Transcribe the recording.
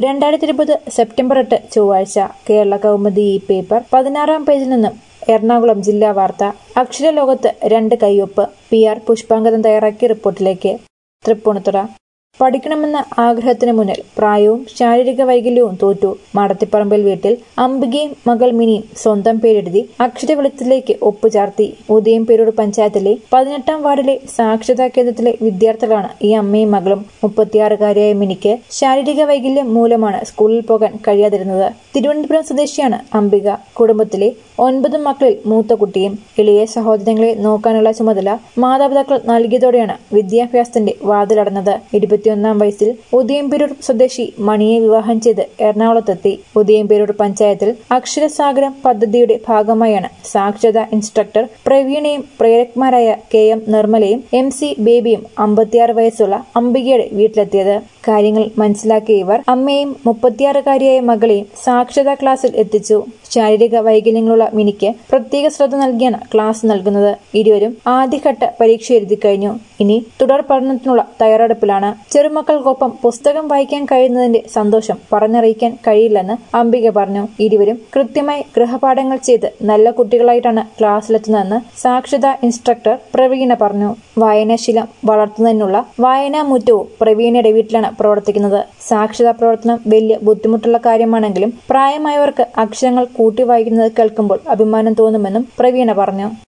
രണ്ടായിരത്തി ഇരുപത് സെപ്റ്റംബർ എട്ട് ചൊവ്വാഴ്ച കേരള കൗമുദി ഈ പേപ്പർ പതിനാറാം പേജിൽ നിന്നും എറണാകുളം ജില്ലാ വാർത്ത അക്ഷരലോകത്ത് രണ്ട് കയ്യൊപ്പ് പി ആർ പുഷ്പാങ്കദൻ തയ്യാറാക്കിയ റിപ്പോർട്ടിലേക്ക് തൃപ്പൂണിത്തുറ പഠിക്കണമെന്ന ആഗ്രഹത്തിന് മുന്നിൽ പ്രായവും ശാരീരിക വൈകല്യവും തോറ്റു മടത്തിപ്പറമ്പിൽ വീട്ടിൽ അംബികയും മകൾ മിനിയും സ്വന്തം പേരെഴുതി അക്ഷരവെളുത്തിലേക്ക് ഒപ്പുചാർത്തി ഉദയംപേരൂർ പഞ്ചായത്തിലെ പതിനെട്ടാം വാർഡിലെ സാക്ഷരതാ കേന്ദ്രത്തിലെ വിദ്യാർത്ഥികളാണ് ഈ അമ്മയും മകളും മുപ്പത്തിയാറുകാരിയായ മിനിക്ക് ശാരീരിക വൈകല്യം മൂലമാണ് സ്കൂളിൽ പോകാൻ കഴിയാതിരുന്നത് തിരുവനന്തപുരം സ്വദേശിയാണ് അംബിക കുടുംബത്തിലെ ഒൻപത് മക്കളിൽ മൂത്ത കുട്ടിയും ഇളയ സഹോദരങ്ങളെ നോക്കാനുള്ള ചുമതല മാതാപിതാക്കൾ നൽകിയതോടെയാണ് വിദ്യാഭ്യാസത്തിന്റെ വാതിലടഞ്ഞത് ഇരുപത്തിയൊന്നാം വയസ്സിൽ ഉദയംപേരൂർ സ്വദേശി മണിയെ വിവാഹം ചെയ്ത് എറണാകുളത്തെത്തി ഉദയംപേരൂർ പഞ്ചായത്തിൽ അക്ഷരസാഗരം പദ്ധതിയുടെ ഭാഗമായാണ് സാക്ഷരതാ ഇൻസ്ട്രക്ടർ പ്രവീണയും പ്രേരക്മാരായ കെ എം നിർമ്മലയും എം സി ബേബിയും അമ്പത്തിയാറ് വയസ്സുള്ള അംബികയുടെ വീട്ടിലെത്തിയത് കാര്യങ്ങൾ മനസ്സിലാക്കിയ ഇവർ അമ്മയും മുപ്പത്തിയാറുകാരിയായ മകളെയും സാക്ഷരതാ ക്ലാസ്സിൽ എത്തിച്ചു ശാരീരിക വൈകല്യങ്ങളുള്ള മിനിക്ക് പ്രത്യേക ശ്രദ്ധ നൽകിയാണ് ക്ലാസ് നൽകുന്നത് ഇരുവരും ആദ്യഘട്ട പരീക്ഷ എഴുതി കഴിഞ്ഞു ഇനി തുടർ പഠനത്തിനുള്ള തയ്യാറെടുപ്പിലാണ് ചെറുമക്കൾക്കൊപ്പം പുസ്തകം വായിക്കാൻ കഴിയുന്നതിന്റെ സന്തോഷം പറഞ്ഞറിയിക്കാൻ കഴിയില്ലെന്ന് അംബിക പറഞ്ഞു ഇരുവരും കൃത്യമായി ഗൃഹപാഠങ്ങൾ ചെയ്ത് നല്ല കുട്ടികളായിട്ടാണ് ക്ലാസ്സിലെത്തുന്നതെന്ന് സാക്ഷരതാ ഇൻസ്ട്രക്ടർ പ്രവീണ പറഞ്ഞു വായനാശീലം വളർത്തുന്നതിനുള്ള വായനാമുറ്റവും പ്രവീണയുടെ വീട്ടിലാണ് പ്രവർത്തിക്കുന്നത് സാക്ഷരതാ പ്രവർത്തനം വലിയ ബുദ്ധിമുട്ടുള്ള കാര്യമാണെങ്കിലും പ്രായമായവർക്ക് അക്ഷരങ്ങൾ കൂട്ടി വായിക്കുന്നത് കേൾക്കുമ്പോൾ അഭിമാനം തോന്നുമെന്നും പ്രവീണ പറഞ്ഞു